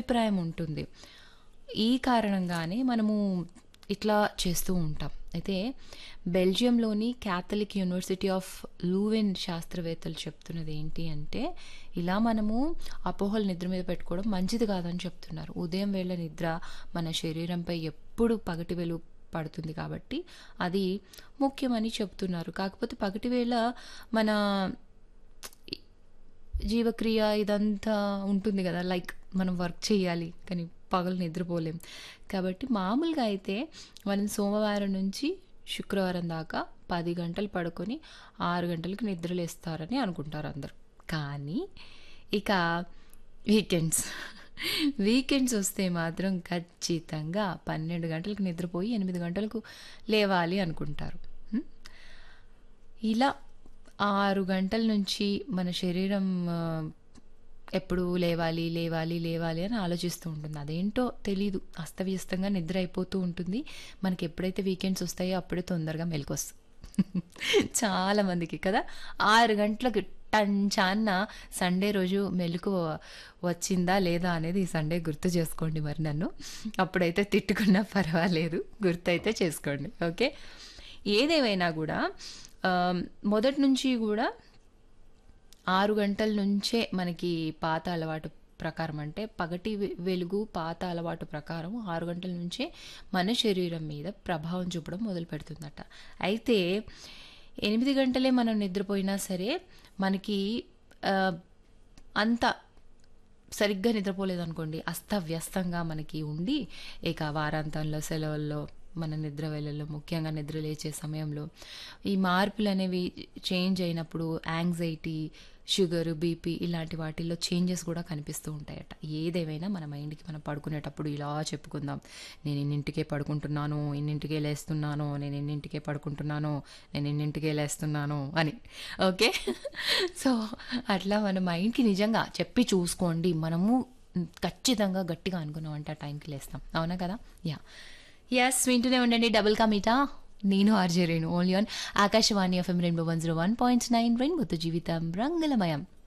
అభిప్రాయం ఉంటుంది ఈ కారణంగానే మనము ఇట్లా చేస్తూ ఉంటాం అయితే బెల్జియంలోని క్యాథలిక్ యూనివర్సిటీ ఆఫ్ లూవెన్ శాస్త్రవేత్తలు చెప్తున్నది ఏంటి అంటే ఇలా మనము అపోహలు నిద్ర మీద పెట్టుకోవడం మంచిది కాదని చెప్తున్నారు ఉదయం వేళ నిద్ర మన శరీరంపై ఎప్పుడు పగటి వెలుగు పడుతుంది కాబట్టి అది ముఖ్యమని చెప్తున్నారు కాకపోతే పగటి వేళ మన జీవక్రియ ఇదంతా ఉంటుంది కదా లైక్ మనం వర్క్ చేయాలి కానీ పగలు నిద్రపోలేం కాబట్టి మామూలుగా అయితే మనం సోమవారం నుంచి శుక్రవారం దాకా పది గంటలు పడుకొని ఆరు గంటలకు నిద్రలేస్తారని అనుకుంటారు అందరు కానీ ఇక వీకెండ్స్ వీకెండ్స్ వస్తే మాత్రం ఖచ్చితంగా పన్నెండు గంటలకు నిద్రపోయి ఎనిమిది గంటలకు లేవాలి అనుకుంటారు హ్మ్? ఇలా ఆరు గంటల నుంచి మన శరీరం ఆ, ఎప్పుడు లేవాలి లేవాలి లేవాలి అని ఆలోచిస్తూ ఉంటుంది అదేంటో తెలీదు అస్తవ్యస్తంగా నిద్ర అయిపోతూ ఉంటుంది మనకి ఎప్పుడైతే వీకెండ్స్ వస్తాయో అప్పుడే తొందరగా మెలకొస్తుంది చాలా మందికి కదా ఆరు గంటలకు టంచాన్న సండే రోజు మెలకు వచ్చిందా లేదా అనేది ఈ సండే గుర్తు చేసుకోండి మరి నన్ను అప్పుడైతే తిట్టుకున్నా పర్వాలేదు గుర్తయితే చేసుకోండి ఓకే ఏదేమైనా కూడా ఆ, మొదటి నుంచి కూడా ఆరు గంటల నుంచే మనకి పాత అలవాటు ప్రకారం అంటే పగటి వె- వెలుగు పాత అలవాటు ప్రకారం ఆరు గంటల నుంచే మన శరీరం మీద ప్రభావం చూపడం మొదలు పెడుతుందట అయితే ఎనిమిది గంటలే మనం నిద్రపోయినా సరే మనకి ఆ, అంత సరిగ్గా నిద్రపోలేదు అనుకోండి అస్తవ్యస్తంగా మనకి ఉండి ఇక వారాంతంలో సెలవుల్లో మన నిద్ర వేళల్లో ముఖ్యంగా నిద్ర లేచే సమయంలో ఈ మార్పులు అనేవి చేంజ్ అయినప్పుడు యాంగ్జైటీ షుగర్ బీపీ ఇలాంటి వాటిల్లో చేంజెస్ కూడా కనిపిస్తూ ఉంటాయట ఏదేమైనా మన మైండ్కి మనం పడుకునేటప్పుడు ఇలా చెప్పుకుందాం నేను ఇన్నింటికే పడుకుంటున్నాను ఇన్నింటికే లేస్తున్నాను నేను ఇన్నింటికే పడుకుంటున్నాను నేను ఇన్నింటికే లేస్తున్నాను అని ఓకే సో అట్లా మన మైండ్కి నిజంగా చెప్పి చూసుకోండి మనము ఖచ్చితంగా గట్టిగా అనుకున్నాం అంటే ఆ టైంకి లేస్తాం అవునా కదా యా ఎస్ వింటూనే ఉండండి డబుల్ కమిటా నేను RJ Renu only on Akashvani FM rainbow one zero one point nine రెయిన్బోతో జీవితం రంగులమయం